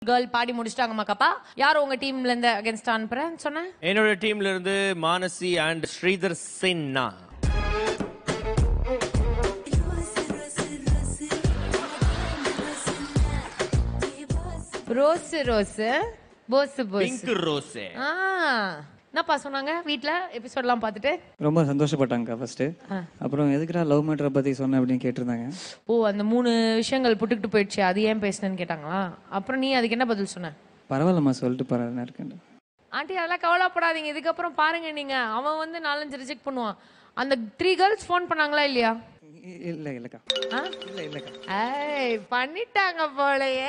Girl பாடி முடிச்சிட்டாங்க மாக்கப்பா யார் உங்க டீம்ல இருந்து அகேன்ஸ்ட் அனுப்புறேன் சொன்னேன் என்னோட டீம்ல இருந்து மானசி அண்ட் ஸ்ரீதர் சின்னா rose rose pose pose pink rose ஆ என்னப்பா சொன்னாங்க வீட்ல எபிசோட்லாம் பார்த்துட்டு ரொம்ப சந்தோஷப்பட்டாங்கக்கா ஃபர்ஸ்ட்டு அப்புறம் எதுக்குடா லவ் மேட்டரை பற்றி சொன்ன அப்படின்னு கேட்டிருந்தாங்க ஓ அந்த மூணு விஷயங்கள் புட்டுக்கிட்டு போயிடுச்சு அது ஏன் பேசுனேன்னு கேட்டாங்களா அப்புறம் நீ அதுக்கு என்ன பதில் சொன்ன பரவாயில்லம்மா சொல்லிட்டு போகிறேன் இருக்கேன் ஆண்டி அதெல்லாம் கவலைப்படாதீங்க இதுக்கப்புறம் பாருங்க நீங்க அவன் வந்து நாலஞ்சு ரிஜெக்ட் பண்ணுவான் அந்த த்ரீ கேர்ள்ஸ் ஃபோன் பண்ணாங்களா இல்லையா இல்லை இல்லைக்கா ஆ? இல்லை இல்லைக்கா ஏய் பண்ணிட்டாங்க போலயே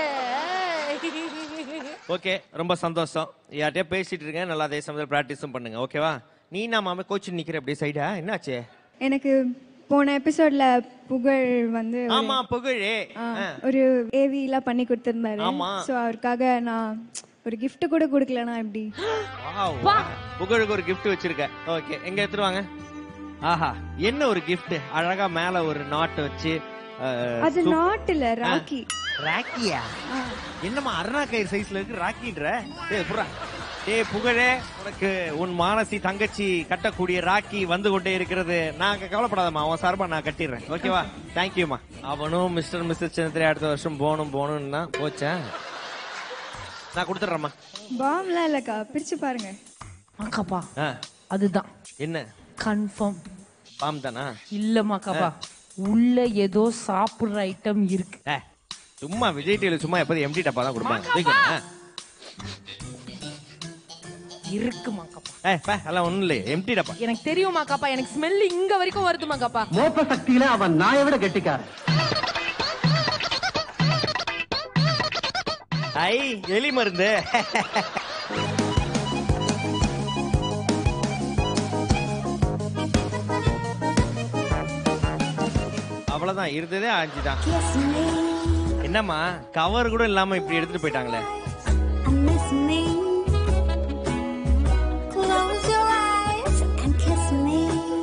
ஓகே ரொம்ப சந்தோஷம் யார்கிட்டயா பேசிட்டு இருக்கேன் நல்லா அதே சமயத்தில் ப்ராக்டிஸும் பண்ணுங்க ஓகேவா நீ நான் மாமா கோச்சு நிக்கிற அப்படியே சைடா என்னாச்சு எனக்கு போன எபிசோட்ல புகழ் வந்து ஒரு- ஆமா புகழே ஆ, ஒரு ஏவி எல்லாம் பண்ணி கொடுத்திருந்தாரு ஆமா. சோ அவருக்காக நான் ஒரு gift கூட கொடுக்கலனா எப்படி Wow. புகழுக்கு ஒரு gift வச்சிருக்க ஓகே எங்க எடுத்துட்டு வாங்க ஆஹா என்ன ஒரு gift அழகா மேல ஒரு நாட் வச்சு அஹ், அது சூப்- நாட் இல்ல ராக்கி ராக்கியா என்னம்மா அருணா கயிறு சைஸ்ல இருக்கு ராக்கின்ற டேய் புறா டேய் புகழே உனக்கு உன் மானசி தங்கச்சி கட்டக்கூடிய ராக்கி வந்து கொண்டே இருக்கிறது நான் கவலைப்படாதம்மா அவன் சார்பா நான் கட்டிடுறேன் ஓகேவா தேங்க்யூமா அவனும் மிஸ்டர் மிஸ்டர் சின்னத்திலே அடுத்த வருஷம் போகணும் போகணும்னு தான் போச்சேன் நான் கொடுத்துட்றேம்மா பாம்லாம் இல்லக்கா பிரிச்சு பாருங்க மாக்காப்பா ஆ அதுதான் என்ன கன்ஃபார்ம் பாம் தானா இல்ல மாக்காப்பா உள்ள ஏதோ சாப்பிடுற ஐட்டம் இருக்கு ஏ, சும்மா விஜய் டிவில சும்மா எப்போதும் எம்டி டப்பா தான் கொடுப்பாங்க தூக்கி, ஆ. இருக்கு மாக்காப்பா ஏய், பே, அதெல்லாம் ஒண்ணும் இல்லை எம்டி டப்பா எனக்கு தெரியும் மாக்காப்பா எனக்கு ஸ்மெல் இங்க வரைக்கும் வருது மாக்காப்பா மோப்ப சக்தியில அவன் நாயை விட கெட்டிக்காரன் ஐ எலி மருந்து அவ்வளவுதான் இருந்ததே அஞ்சு தான் என்னம்மா கவர் கூட இல்லாம இப்படி எடுத்துட்டு போயிட்டாங்களே Miss me. Close your eyes and kiss me.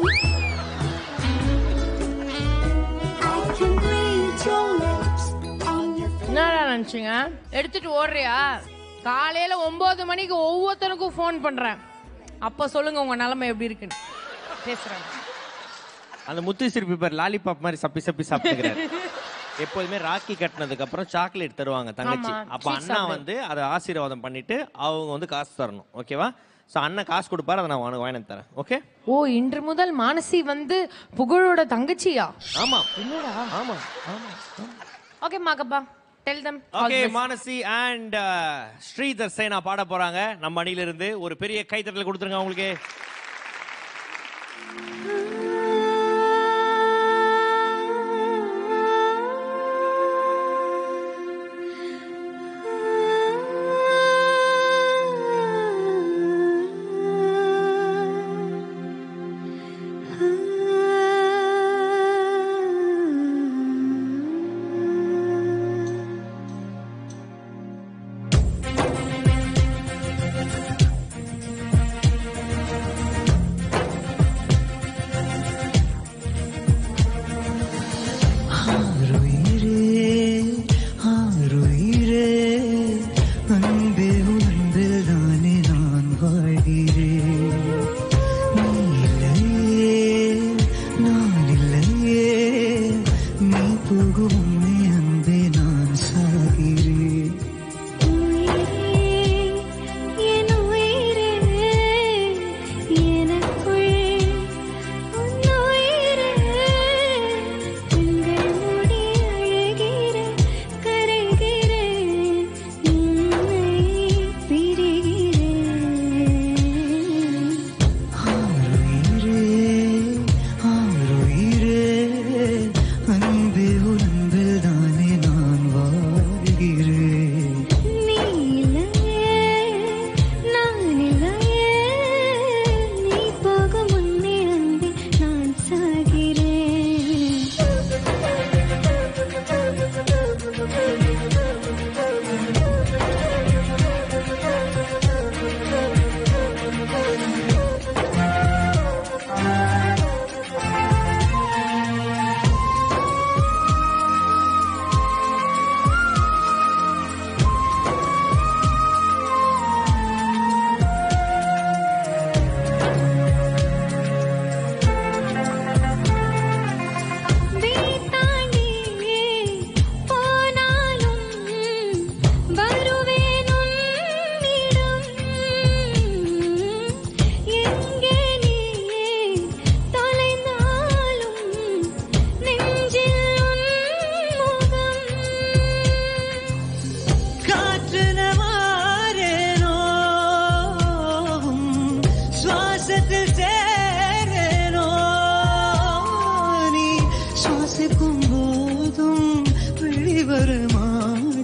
I can read your lips on your என்னடா நினைச்சீங்க எடுத்துட்டு ஓடுறியா காலையில ஒன்பது மணிக்கு ஒவ்வொருத்தனுக்கும் ஃபோன் பண்றேன் அப்ப சொல்லுங்க உங்க நிலைமை எப்படி இருக்குன்னு பேசுறேன் அந்த முத்து சிரிப்பு பேர் லாலிபாப் மாதிரி சப்பி சப்பி சாப்பிட்டுக்கிறாரு எப்போதுமே ராக்கி கட்டினதுக்கு அப்புறம் சாக்லேட் தருவாங்க தங்கச்சி ஆமா, அப்ப sweet அண்ணா chocolate. வந்து அதை ஆசீர்வாதம் பண்ணிட்டு அவங்க வந்து காசு தரணும் ஓகேவா சோ அண்ணன் காசு கொடுப்பாரு அதை நான் உனக்கு வாங்கி தரேன் ஓகே ஓ இன்று முதல் மானசி வந்து புகழோட தங்கச்சியா ஆமா என்னடா ஆமா ஆமா ஓகே மாக்கப்பா tell them okay Manasi and Sridhar சேனா பாட போறாங்க நம்ம அணியில இருந்து ஒரு பெரிய கைத்தட்டல் கொடுத்துருங்க அவங்களுக்கு lips.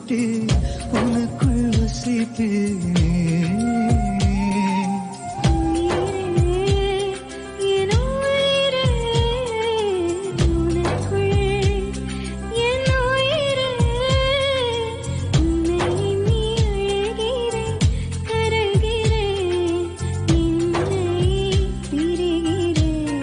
போட்டு உனக்குள் வசித்தேனே என் உயிரே உனக்குள் என் உயிரே உன்னை நீ அழகிறேன் கரகிறேன் நின்னை பிரிகிறேன்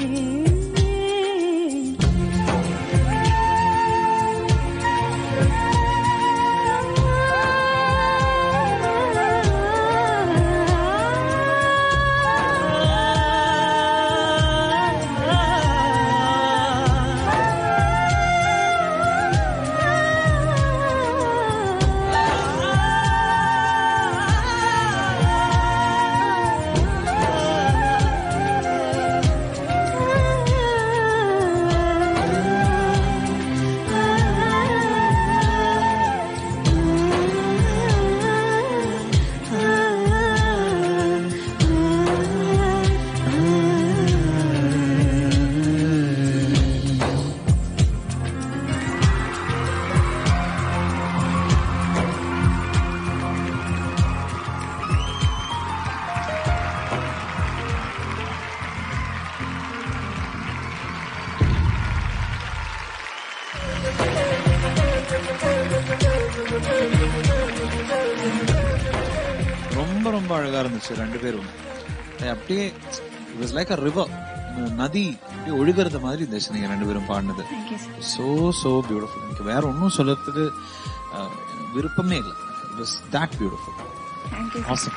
ரொம்ப ரொம்ப அழகா இருந்துச்சு ரெண்டு பேரும் அது அப்படியே it was like a river நதி அப்படியே ஒழுகிறது மாதிரி இருந்துச்சு நீங்க ரெண்டு பேரும் பாடினது சோ சோ பியூட்டிஃபுல் எனக்கு வேற ஒன்றும் சொல்றதுக்கு அஹ், விருப்பமே இல்லை it was that beautiful awesome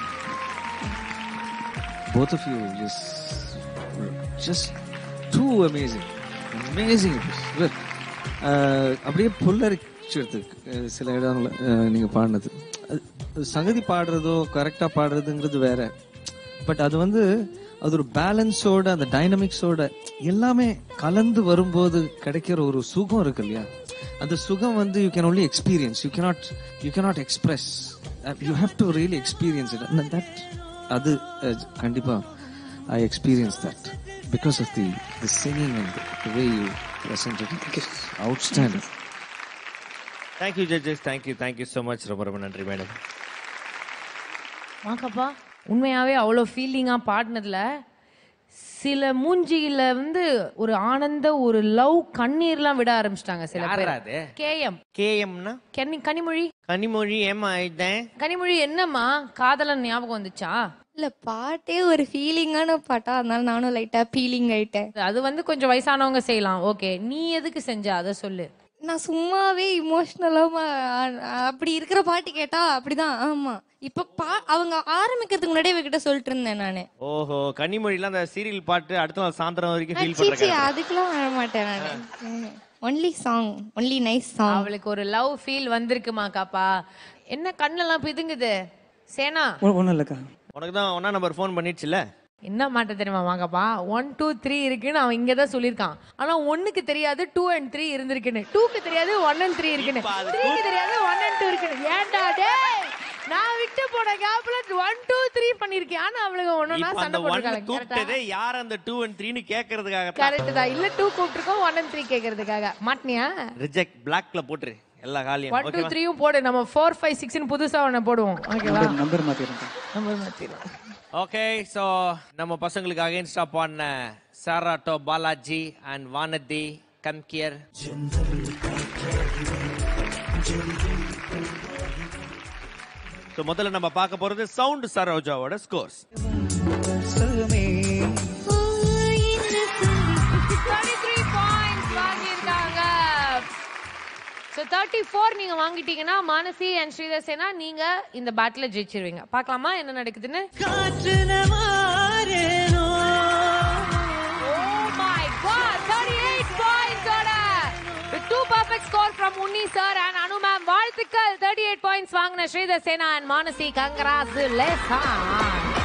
both of you just just too amazing amazing it was. Well, ah அப்படியே புல்லரிச்சு சில இடங்கள்ல ஆஹ் நீங்க பாடினது அது- அது சங்கதி பாடுறதோ கரெக்டா பாடுறதுங்கிறது வேற பட் அது வந்து அது ஒரு பேலன்ஸோட அந்த டைனமிக்ஸோட எல்லாமே கலந்து வரும்போது கிடைக்கிற ஒரு சுகம் இருக்கு இல்லையா அந்த சுகம் வந்து you can only experience you cannot you cannot express you have to really experience it that அது அஹ், கண்டிப்பா I experience that because of the the singing and the way you presented it outstanding thank you judges thank you thank you so much ரொம்ப ரொம்ப நன்றி madam வாக்கப்பா உண்மையாவே அவ்வளோ ஃபீலிங்கா பாடினதுல சில மூஞ்சியில வந்து ஒரு ஆனந்த ஒரு லவ் கண்ணீர்லாம் விட ஆரம்பிச்சிட்டாங்க சில பேர் யாரா அது கேஎம் கேஎம்னா கனி கனிமொழி கனிமொழி ஏமா ஆயிட்டேன் கனிமொழி என்னம்மா காதலன் ஞாபகம் வந்துச்சா இல்ல பாட்டே ஒரு ஃபீலிங்கான பாட்டா அதனால நானும் லைட்டா ஃபீலிங் ஆயிட்டேன் அது வந்து கொஞ்சம் வயசானவங்க செய்யலாம் ஓகே நீ எதுக்கு செஞ்ச அதை சொல்லு நான் சும்மாவே இமோஷனலா அப்படி இருக்கிற பாட்டு கேட்டா அப்படிதான் ஆமா இப்ப பா அவங்க ஆரம்பிக்கிறதுக்கு முன்னாடியே இவகிட்ட சொல்லிட்டு இருந்தேன் நானு ஓஹோ கனிமொழிலாம் அந்த சீரியல் பாட்டு அடுத்த நாள் சாயந்தரம் வரைக்கும் ஃபீல் சீச்சி பண்றேன் அதுக்கெல்லாம் வர மாட்டேன் நானு only song only nice song அவளுக்கு ஒரு லவ் ஃபீல் வந்திருக்குமா காப்பா என்ன கண்ணெல்லாம் பிதுங்குது சேனா ஒன்றும் இல்லைக்கா உனக்கு தான் ஒன்னா நம்பர் ஃபோன் பண்ணிடுச்சுல என்ன மாட்ட தெரியுமா வாங்கப்பா ஒன் டூ த்ரீ இருக்குன்னு அவன் இங்க தான் சொல்லியிருக்கான் ஆனா ஒன்னுக்கு தெரியாது டூ அண்ட் த்ரீ இருந்திருக்குன்னு டூக்கு தெரியாது ஒன் அண்ட் த்ரீ இருக்குன்னு த்ரீக்கு தெரியாது ஒன் அண்ட் டூ இருக்குன்னு ஏன்டா டேய் நான் விட்டு போன கேப்ல ஒன் டூ த்ரீ பண்ணிருக்கேன் ஆனா அவளுக்கு ஒன்னா இப்ப அந்த சண்டை ஒன் போட்டுருக்காங்க கூப்பிட்டதே யார் அந்த டூ அண்ட் த்ரீன்னு கேட்கறதுக்காக கரெக்ட் தான் இல்ல டூ கூப்பிட்டுருக்கோம் ஒன் அண்ட் த்ரீ கேக்குறதுக்காக மாட்டினியா ரிஜெக்ட் பிளாக்ல போட்டுரு எல்லா காலியும் ஒன் டூ த்ரீயும் போடு நம்ம ஃபோர் ஃபைவ் சிக்ஸ்னு புதுசா ஒன்னு போடுவோம் ஓகேவா நம்பர் நம்பர் மாற்றிடுறேன் நம்பர் மாத்திரும் ஓகே சோ நம்ம பசங்களுக்கு அகைன்ஸ்டா பாடின சாராட்டோ பாலாஜி அண்ட் வானதி கம்கியர் ஸோ முதல்ல நம்ம பார்க்க போறது சவுண்ட் சரோஜாவோட ஸ்கோர்ஸ் சொல்லுமே 33 points வாங்கியிருக்காங்க. So 34 நீங்க வாங்கிட்டீங்கன்னா மானசி அண்ட் ஸ்ரீதர் சேனா நீங்க இந்த பேட்டில் ஜெயிச்சிருவீங்க பார்க்கலாமா என்ன நடக்குதுன்னு Oh my God, 38 points ஓட with two perfect score from Unni sir and Anu ma'am வாழ்த்துக்கள் 38 points வாங்கின ஸ்ரீதர் சேனா and மானசி கங்கராசுலேஷன்